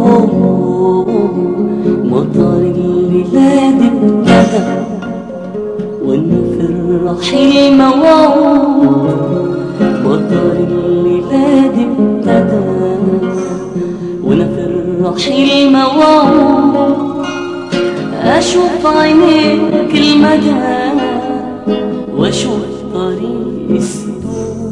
مطر الليلاد ابتدى وانا في الرحيل موعود مطر الليلاد ابتدى وانا في الرحيل موعود اشوف عينيك المدى واشوف طريق السدود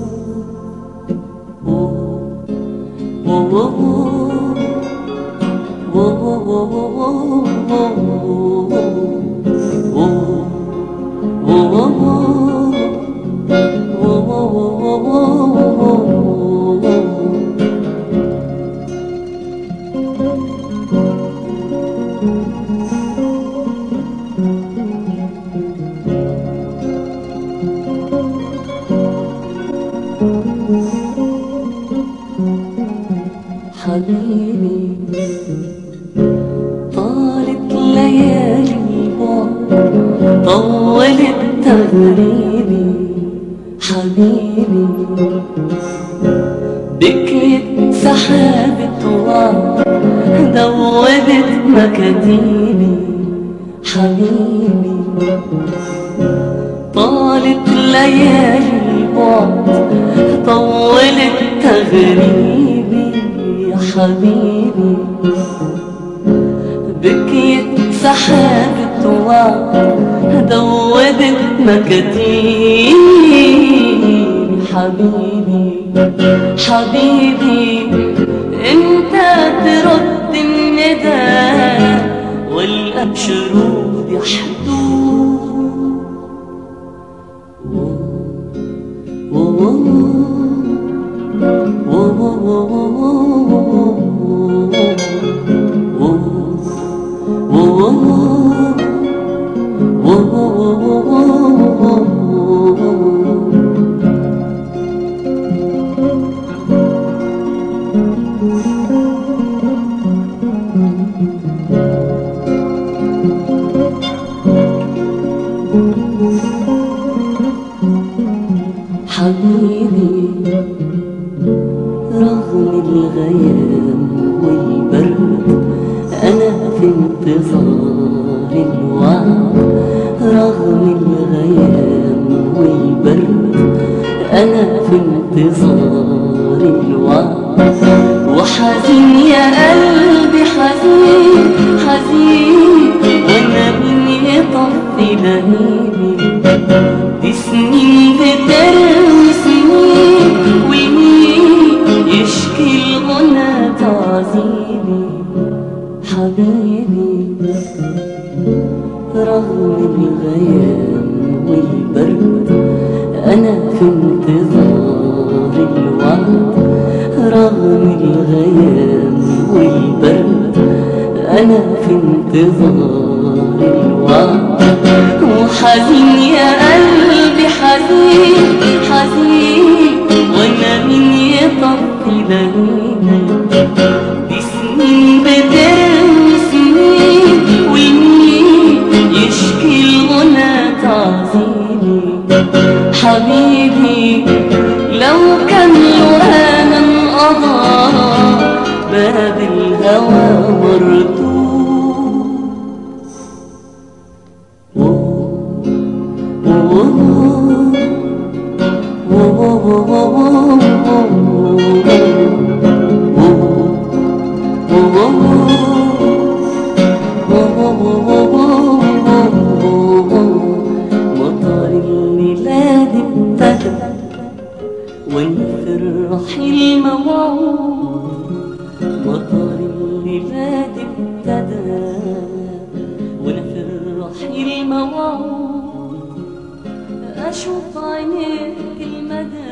حبيبي طالت ليالي البعد طولت تغريبي حبيبي بكيت سحابة وعد دوبت مكاتيبي حبيبي طالت ليالي البعد طولت تغريبي يا حبيبي بكيت سحابة وعد دوبت مكاتيبي حبيبي حبيبي انت ترد الندى والابشرود يحدون حبيبي رغم الغيام والبرد أنا في انتظار الوعد رغم الغيام والبرد أنا في انتظار الوعد وحزين يا قلبي حزين حزين وأنا مين يطفي لهيبي دي سنين بترمي سنين ومين يشكي الغنى تعذيبي حبيبي رغم الغيام والبرد أنا في انتظار الوعد رغم الغيام والبرد أنا في انتظار الوعد وحزين يا قلبي حزين حزين وانا مين يطفي لهيبي دي سنين بترمي سنين ومين يشكي الغنى تعذيبي حبيبي لو كان له انا انقضى باب الهوى مردود مطر الميلاد ابتدى وانت الرحيل موعود مطر الميلاد ابتدى وانا في الرحيل موعود اشوف عينيك المدى